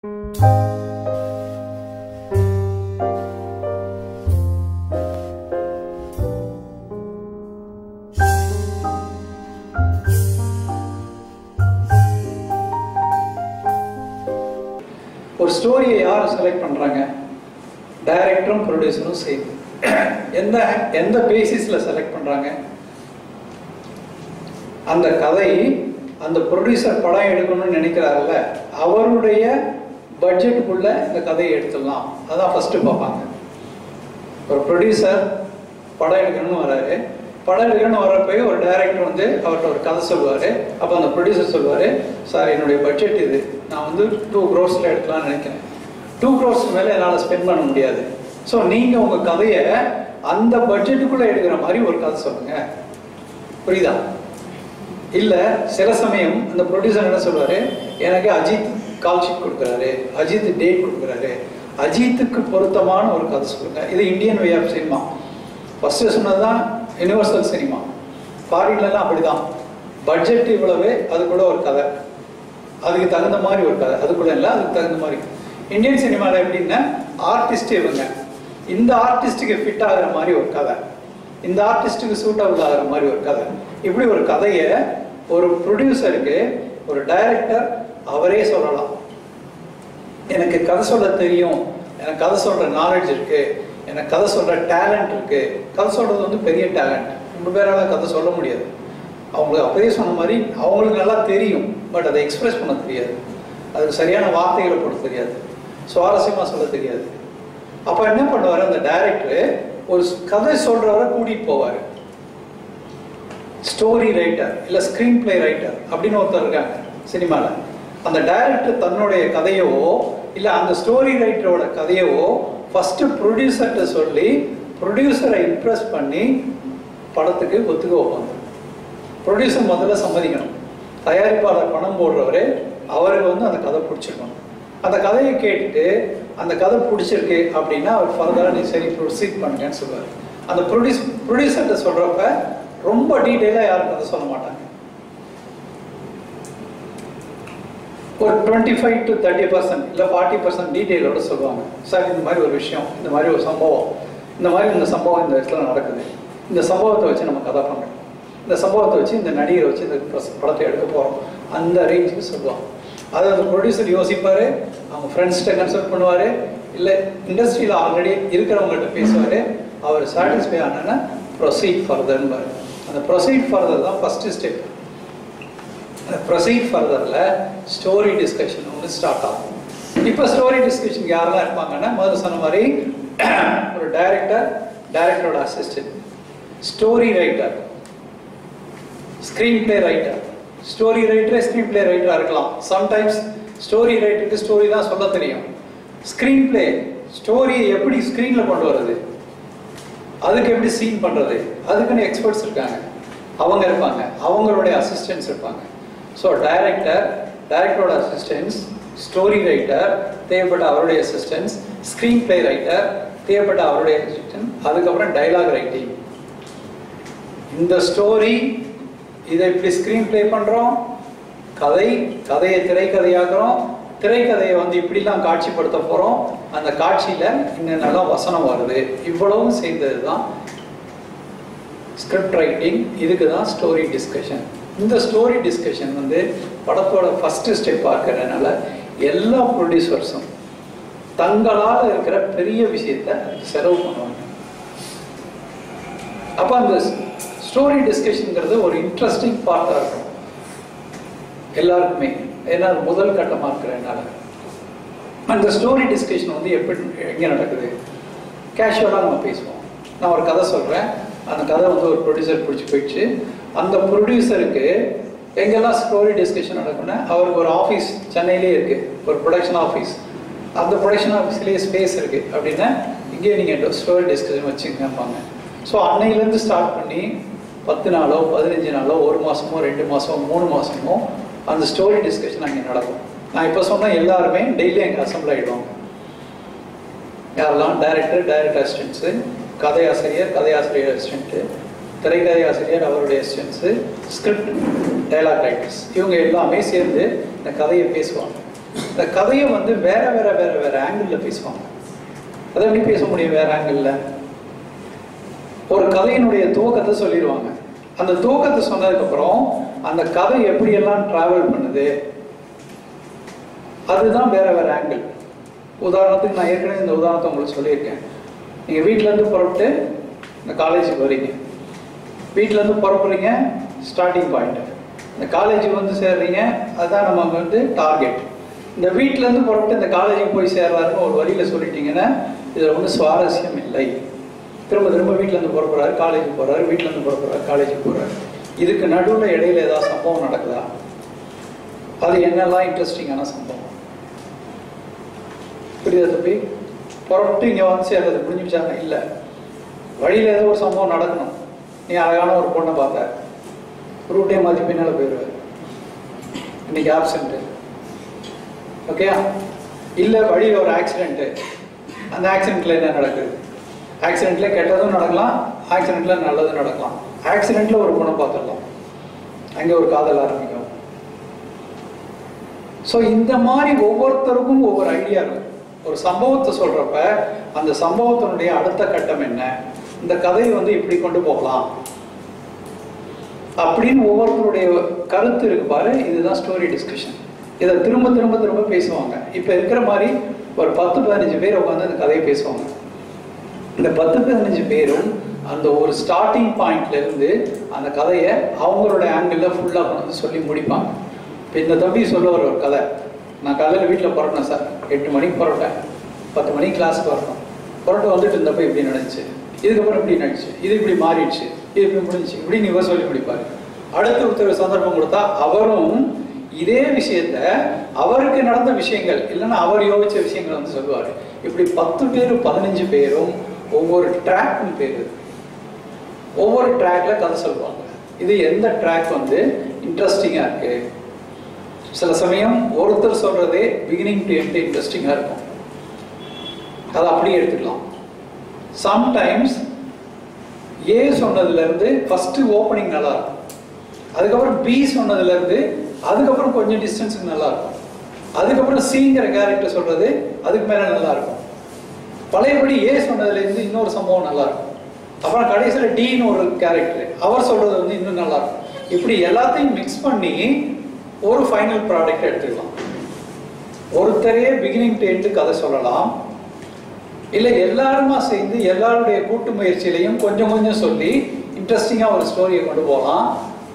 ஒரு ஸ்டோரியை யார் செலக்ட் பண்ணுறாங்க டைரக்டரும் ப்ரொடியூசரும் சேர்ந்து எந்த எந்த பேசிஸில் செலக்ட் பண்ணுறாங்க அந்த கதை அந்த ப்ரொடியூசர் படம் எடுக்கணும்னு நினைக்கிறாருல்ல அவருடைய பட்ஜெட்டுக்குள்ள இந்த கதையை எடுத்துடலாம் அதான் ஃபஸ்ட்டு பார்ப்பாங்க ஒரு ப்ரொடியூசர் படம் எடுக்கணும்னு வராரு படம் எடுக்கணும்னு வர்றப்பவே ஒரு டைரக்டர் வந்து அவர்கிட்ட ஒரு கதை சொல்லுவார் அப்போ அந்த ப்ரொடியூசர் சொல்லுவார் சார் என்னுடைய பட்ஜெட் இது நான் வந்து டூ க்ரோஸில் எடுக்கலாம்னு நினைக்கிறேன் டூ க்ரோஸ் மேலே என்னால் ஸ்பெண்ட் பண்ண முடியாது ஸோ நீங்கள் உங்கள் கதையை அந்த பட்ஜெட்டுக்குள்ளே எடுக்கிற மாதிரி ஒரு கதை சொல்லுங்கள் புரியுதா இல்லை சில சமயம் அந்த ப்ரொடியூசர் என்ன சொல்லுவார் எனக்கு அஜித் கால் ஷீட் கொடுக்குறாரு அஜித் டேட் கொடுக்குறாரு அஜித்துக்கு பொருத்தமான ஒரு கதை சொல்லுங்க இது Indian way of cinema first சொன்னது தான் யூனிவர்சல் சினிமா ஃபாரின்லலாம் அப்படி தான் பட்ஜெட் இவ்வளவு அது கூட ஒரு கதை அதுக்கு தகுந்த மாதிரி ஒரு கதை அதுக்குள்ள இல்லை அதுக்கு தகுந்த மாதிரி இந்தியன் சினிமாவில் எப்படின்னா ஆர்டிஸ்ட் இவங்க இந்த ஆர்டிஸ்ட்டுக்கு ஃபிட் ஆகிற மாதிரி ஒரு கதை இந்த ஆர்டிஸ்ட்டுக்கு சூட்டபிள் ஆகிற மாதிரி ஒரு கதை இப்படி ஒரு கதையை ஒரு ப்ரொடியூசருக்கு ஒரு டைரக்டர் அவரே சொல்லலாம் எனக்கு கதை சொல்ல தெரியும் எனக்கு கதை சொல்ற நாலேஜ் இருக்கு எனக்கு கதை சொல்ற டேலண்ட் இருக்கு கதை சொல்றது வந்து பெரிய டேலண்ட் ரொம்ப பேரால கதை சொல்ல முடியாது அவங்களுக்கு அப்பவே சொன்ன மாதிரி அவங்களுக்கு நல்லா தெரியும் பட் அதை எக்ஸ்பிரஸ் பண்ண தெரியாது அதுக்கு சரியான வார்த்தைகளை போட தெரியாது சுவாரஸ்யமா சொல்ல தெரியாது அப்ப என்ன பண்ணுவார் அந்த டைரக்டர் ஒரு கதை சொல்றவரை கூட்டிட்டு போவார் ஸ்டோரி ரைட்டர் இல்ல ஸ்கிரீன் பிளே ரைட்டர் அப்படின்னு ஒருத்தர் இருக்காங்க சினிமாவில் அந்த டைரக்டர் தன்னுடைய கதையவோ இல்லை அந்த ஸ்டோரி ரைட்டரோட கதையவோ ஃபஸ்ட்டு ப்ரொடியூசர்கிட்ட சொல்லி ப்ரொடியூசரை இம்ப்ரெஸ் பண்ணி படத்துக்கு ஒத்துக்க வைப்பாங்க ப்ரொடியூசர் முதல்ல சம்மதிக்கணும் தயாரிப்பாளர் பணம் போடுறவர் அவருக்கு வந்து அந்த கதை பிடிச்சிருக்கணும் அந்த கதையை கேட்டுட்டு அந்த கதை பிடிச்சிருக்கு அப்படின்னா அவர் ஃபர்தராக நீ சரி ப்ரொசீட் பண்ணுங்கன்னு சொல்லுவார் அந்த ப்ரொடியூஸ் ப்ரொடியூசர்கிட்ட சொல்கிறப்ப ரொம்ப டீட்டெயிலாக யாரும் கதை சொல்ல மாட்டாங்க ஒரு twenty five to thirty percent இல்லை ஃபார்ட்டி பர்சன்ட் டீட்டெயிலோட சொல்லுவாங்க சார் இந்த மாதிரி ஒரு விஷயம் இந்த மாதிரி ஒரு சம்பவம் இந்த மாதிரி இந்த சம்பவம் இந்த இடத்துல நடக்குது இந்த சம்பவத்தை வச்சு நம்ம கதை பண்ணுறோம் இந்த சம்பவத்தை வச்சு இந்த நடிகரை வச்சு இந்த பஸ்- படத்தை எடுக்க போகிறோம் அந்த ரேஞ்சுக்கு சொல்லுவாங்க அது அந்த ப்ரொடியூசர் யோசிப்பார் அவங்க ஃப்ரெண்ட்ஸ்கிட்ட கன்சல்ட் பண்ணுவார் இல்லை இண்டஸ்ட்ரியில் ஆல்ரெடி இருக்கிறவங்கள்ட்ட பேசுவார் அவர் சாட்டிஸ்ஃபை ஆனா ப்ரொசீட் ஃபர்தர்ன்பார் அந்த ப்ரொசீட் ஃபர்தர் தான் ஃபஸ்ட்டு ஸ்டெப் அந்த ப்ரொசீட் ஃபர்தரில் ஸ்டோரி டிஸ்கஷன் ஒன்று ஸ்டார்ட் ஆகும் இப்போ ஸ்டோரி டிஸ்கஷன் யாரெல்லாம் இருப்பாங்கன்னா முதல்ல சொன்ன மாதிரி ஒரு டைரக்டர் டைரக்டரோட assistant story writer screenplay writer story ரைட்டரே ஸ்க்ரீன் பிளே ரைட்டராக இருக்கலாம் சம்டைம்ஸ் ஸ்டோரி ரைட்டருக்கு ஸ்டோரி தான் சொல்ல தெரியும் ஸ்க்ரீன் பிளே ஸ்டோரியை எப்படி ஸ்க்ரீனில் கொண்டு வர்றது அதுக்கு எப்படி சீன் பண்ணுறது அதுக்குன்னு எக்ஸ்பர்ட்ஸ் இருக்காங்க அவங்க இருப்பாங்க அவங்களுடைய அசிஸ்டன்ஸ் இருப்பாங்க ஸோ டைரக்டர் டைரக்டரோட அசிஸ்டன்ஸ் ஸ்டோரி ரைட்டர் தேவைப்பட்ட அவருடைய அசிஸ்டன்ஸ் ஸ்க்ரீன் பிளே ரைட்டர் தேவைப்பட்ட அவருடைய அசிஸ்டன்ட் அதுக்கப்புறம் டைலாக் ரைட்டிங் இந்த ஸ்டோரி இதை இப்படி ஸ்க்ரீன் ப்ளே பண்ணுறோம் கதை கதையை திரைக்கதையாக்குறோம் திரைக்கதையை வந்து இப்படிலாம் காட்சிப்படுத்த போகிறோம் அந்த காட்சியில் என்னென்னலாம் வசனம் வருது இவ்வளவும் சேர்ந்தது தான் ஸ்கிரிப்ட் ரைட்டிங் இதுக்கு தான் ஸ்டோரி டிஸ்கஷன் இந்த ஸ்டோரி டிஸ்கஷன் வந்து படத்தோட ஃபஸ்ட்டு ஸ்டெப்பாக இருக்கிறதுனால எல்லா ப்ரொடியூசர்ஸும் தங்களால் இருக்கிற பெரிய விஷயத்தை அதுக்கு செலவு பண்ணுவாங்க அப்போ அந்த ஸ்டோரி டிஸ்கஷனுங்கிறது ஒரு இன்ட்ரெஸ்டிங் பார்ட்டாக இருக்கும் எல்லாருக்குமே ஏன்னா அது முதல் கட்டமாக இருக்கிறதுனால அந்த ஸ்டோரி டிஸ்கஷன் வந்து எப்படி எங்கே நடக்குது கேஷுவலாக நம்ம பேசுவோம் நான் ஒரு கதை சொல்கிறேன் அந்த கதை வந்து ஒரு ப்ரொடியூசர் பிடிச்சி போயிடுச்சு அந்த ப்ரொடியூசருக்கு எங்கெல்லாம் ஸ்டோரி டிஸ்கஷன் நடக்கும்னா அவருக்கு ஒரு ஆஃபீஸ் சென்னையிலே இருக்குது ஒரு ப்ரொடக்ஷன் ஆஃபீஸ் அந்த ப்ரொடக்ஷன் ஆஃபீஸ்லேயே ஸ்பேஸ் இருக்குது அப்படின்னா இங்கேயே நீங்கள் ஸ்டோரி டிஸ்கஷன் வச்சுக்கப்பாங்க ஸோ அன்னையிலேருந்து ஸ்டார்ட் பண்ணி பத்து நாளோ பதினஞ்சு நாளோ ஒரு மாதமோ ரெண்டு மாதமோ மூணு மாதமோ அந்த ஸ்டோரி டிஸ்கஷன் அங்கே நடக்கும் நான் இப்போ சொன்ன எல்லாருமே டெய்லி அங்கே அசம்பிள் ஆகிடுவாங்க யாரெல்லாம் டைரக்டர் டைரக்டர் அசிஸ்டன்ஸு கதையாசிரியர் கதையாசிரியர் அசிஸ்டன்ட்டு திரைக்கதை ஆசிரியர் அவருடைய அசிஸ்டன்ஸு ஸ்கிரிப்ட் டைலாக் ரைட்டர்ஸ் இவங்க எல்லாமே சேர்ந்து இந்த கதையை பேசுவாங்க இந்த கதையை வந்து வேற வேற வேற வேற ஆங்கிளில் பேசுவாங்க அதை எப்படி பேச முடியும் வேற ஆங்கிளில் ஒரு கதையினுடைய துவக்கத்தை சொல்லிடுவாங்க அந்த துவக்கத்தை சொன்னதுக்கப்புறம் அந்த கதை எப்படியெல்லாம் டிராவல் பண்ணுது அதுதான் வேற வேற ஆங்கிள் உதாரணத்துக்கு நான் ஏற்கனவே இந்த உதாரணத்தை உங்களுக்கு சொல்லியிருக்கேன் நீங்கள் வீட்டிலேருந்து புறப்பட்டு இந்த காலேஜுக்கு வரீங்க வீட்டிலேருந்து புறப்படுறீங்க ஸ்டார்டிங் பாயிண்ட் இந்த காலேஜுக்கு வந்து சேர்றீங்க அதுதான் நமக்கு வந்து டார்கெட் இந்த வீட்டிலேருந்து புறப்பட்டு இந்த காலேஜுக்கு போய் சேர்றாருன்னு ஒரு வழியில் சொல்லிட்டீங்கன்னா இதில் ஒன்றும் சுவாரஸ்யம் இல்லை திரும்ப திரும்ப வீட்டிலேருந்து புறப்படுறாரு காலேஜுக்கு போகிறாரு வீட்டிலேருந்து புறப்படுறாரு காலேஜுக்கு போகிறாரு இதுக்கு நடுவில் இடையில ஏதாவது சம்பவம் நடக்குதா அது என்னெல்லாம் இன்ட்ரெஸ்டிங்கான சம்பவம் புரியுதா தம்பி புறப்பட்டு இங்கே வந்து சேர்றது முடிஞ்சுச்சாங்க இல்லை வழியில் ஏதோ ஒரு சம்பவம் நடக்கணும் நீ அழகான ஒரு பொண்ணை பார்த்த ரூட்டே மாற்றி பின்னால் போயிடுவார் இன்னைக்கு ஆப்சண்ட்டு ஓகேயா இல்லை வழியில் ஒரு ஆக்சிடென்ட்டு அந்த ஆக்சிடென்ட்டில் என்ன நடக்குது ஆக்சிடென்ட்ல கெட்டதும் நடக்கலாம் ஆக்சிடென்ட்ல நல்லதும் நடக்கலாம் ஆக்சிடென்ட்ல ஒரு பொண்ணை பார்த்துடலாம் அங்கே ஒரு காதல் ஆரம்பிக்கும் ஸோ இந்த மாதிரி ஒவ்வொருத்தருக்கும் ஒவ்வொரு ஐடியா இருக்கும் ஒரு சம்பவத்தை சொல்றப்ப அந்த சம்பவத்தினுடைய அடுத்த கட்டம் என்ன இந்த கதையை வந்து இப்படி கொண்டு போகலாம் அப்படின்னு ஒவ்வொருத்தருடைய கருத்து இருக்கு பாரு இதுதான் ஸ்டோரி டிஸ்கஷன் இதை திரும்ப திரும்ப திரும்ப பேசுவாங்க இப்போ இருக்கிற மாதிரி ஒரு பத்து பதினஞ்சு பேர் உட்காந்து அந்த கதையை பேசுவாங்க இந்த பத்து பதினஞ்சு பேரும் அந்த ஒரு ஸ்டார்டிங் பாயிண்ட்ல இருந்து அந்த கதையை அவங்களோட ஆங்கிளில் ஃபுல்லாக கொண்டு வந்து சொல்லி முடிப்பாங்க இப்போ இந்த தம்பி சொல்ல வர ஒரு கதை நான் காலையில் வீட்டில் புறப்பட்டேன் சார் எட்டு மணிக்கு புறப்பட்டேன் பத்து மணிக்கு கிளாஸுக்கு வரணும் புறப்பட்டு வந்துட்டு இருந்தப்ப இப்படி நடந்துச்சு இதுக்கப்புறம் இப்படி நடந்துச்சு இது இப்படி மாறிடுச்சு இது இப்படி முடிஞ்சுச்சு இப்படின்னு இவர் சொல்லி முடிப்பாரு அடுத்த ஒருத்தர் சந்தர்ப்பம் கொடுத்தா அவரும் இதே விஷயத்த அவருக்கு நடந்த விஷயங்கள் இல்லைன்னா அவர் யோசிச்ச விஷயங்களை வந்து சொல்லுவார் இப்படி பத்து பேர் பதினஞ்சு பேரும் ஒவ்வொரு ட்ராக்னு பேர் இருக்கு. ஒவ்வொரு ட்ராக்ல கதை சொல்லுவாங்க இது எந்த ட்ராக் வந்து இன்ட்ரெஸ்டிங்காக இருக்கு சில சமயம் ஒருத்தர் சொல்றதே பிகினிங் டு எண்ட் இன்ட்ரெஸ்டிங்காக இருக்கும் அதை அப்படியே எடுத்துக்கலாம் சம்டைம்ஸ் ஏ சொன்னதுல இருந்து ஃபர்ஸ்ட் ஓப்பனிங் நல்லா இருக்கும் அதுக்கப்புறம் பி சொன்னதுல இருந்து அதுக்கப்புறம் கொஞ்சம் டிஸ்டன்ஸுக்கு நல்லா இருக்கும் அதுக்கப்புறம் சிங்கிற கேரக்டர் சொல்றது அதுக்கு மேல நல்லா இருக்கும் பழையபடி ஏ சொன்னதுல இருந்து இன்னொரு சம்பவம் நல்லா இருக்கும் அப்புறம் கடைசியில டின்னு ஒரு கேரக்டர் அவர் சொல்றது வந்து இன்னும் நல்லா இருக்கும் இப்படி எல்லாத்தையும் மிக்ஸ் பண்ணி ஒரு ஃபைனல் ப்ராடக்ட் எடுத்துக்கலாம் ஒருத்தரே பிகினிங் டு எண்டு கதை சொல்லலாம் இல்லை எல்லாருமா சேர்ந்து எல்லாருடைய கூட்டு முயற்சியிலையும் கொஞ்சம் கொஞ்சம் சொல்லி இன்ட்ரெஸ்டிங்காக ஒரு ஸ்டோரியை கொண்டு போகலாம்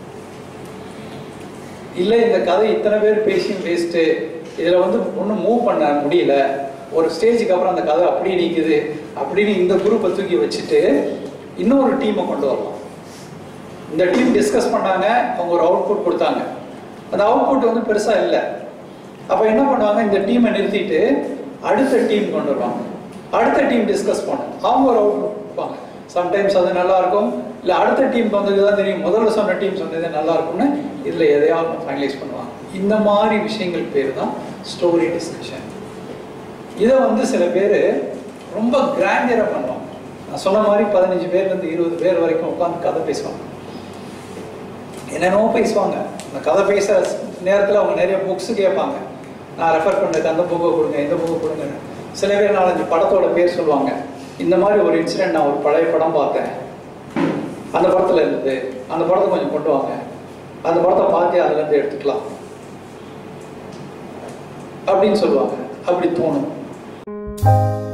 இல்லை இந்த கதை இத்தனை பேர் பேசியும் வேஸ்ட்டு இதில் வந்து ஒன்றும் மூவ் பண்ண முடியல ஒரு ஸ்டேஜுக்கு அப்புறம் அந்த கதை அப்படியே நிற்குது அப்படின்னு இந்த குரூப்பை தூக்கி வச்சுட்டு இன்னொரு டீமை கொண்டு வரலாம் இந்த டீம் டிஸ்கஸ் பண்ணாங்க அவங்க ஒரு அவுட்புட் கொடுத்தாங்க அந்த அவுட்புட் வந்து பெருசாக இல்லை அப்போ என்ன பண்ணுவாங்க இந்த டீமை நிறுத்திட்டு அடுத்த டீம் கொண்டு வருவாங்க அடுத்த டீம் டிஸ்கஸ் பண்ணும் அவங்க ஒரு அவுட்புட் கொடுப்பாங்க சம்டைம்ஸ் அது நல்லா இருக்கும் இல்லை அடுத்த டீம் வந்தது தான் தெரியும் முதல்ல சொன்ன டீம் சொன்னது நல்லா இருக்கும்னு இதில் எதையாவது ஃபைனலைஸ் பண்ணுவாங்க இந்த மாதிரி விஷயங்கள் பேர் தான் ஸ்டோரி டிஸ்கஷன் இதை வந்து சில பேர் ரொம்ப கிராண்டியராக பண்ணுவாங்க நான் சொன்ன மாதிரி பதினஞ்சு பேர்லேருந்து இருபது பேர் வரைக்கும் உட்காந்து கதை பேசுவாங்க என்னென்னவோ பேசுவாங்க அந்த கதை பேசுகிற நேரத்தில் அவங்க நிறைய புக்ஸ் கேட்பாங்க நான் ரெஃபர் பண்ணுறது அந்த புக்கை கொடுங்க இந்த புக்கை கொடுங்க சில பேர் நாலஞ்சு படத்தோட பேர் சொல்லுவாங்க இந்த மாதிரி ஒரு இன்சிடென்ட் நான் ஒரு பழைய படம் பார்த்தேன் அந்த படத்தில் இருந்தது அந்த படத்தை கொஞ்சம் கொண்டு வாங்க அந்த படத்தை பார்த்து அதுலேருந்து எடுத்துக்கலாம் அப்படின்னு சொல்லுவாங்க அப்படி தோணும்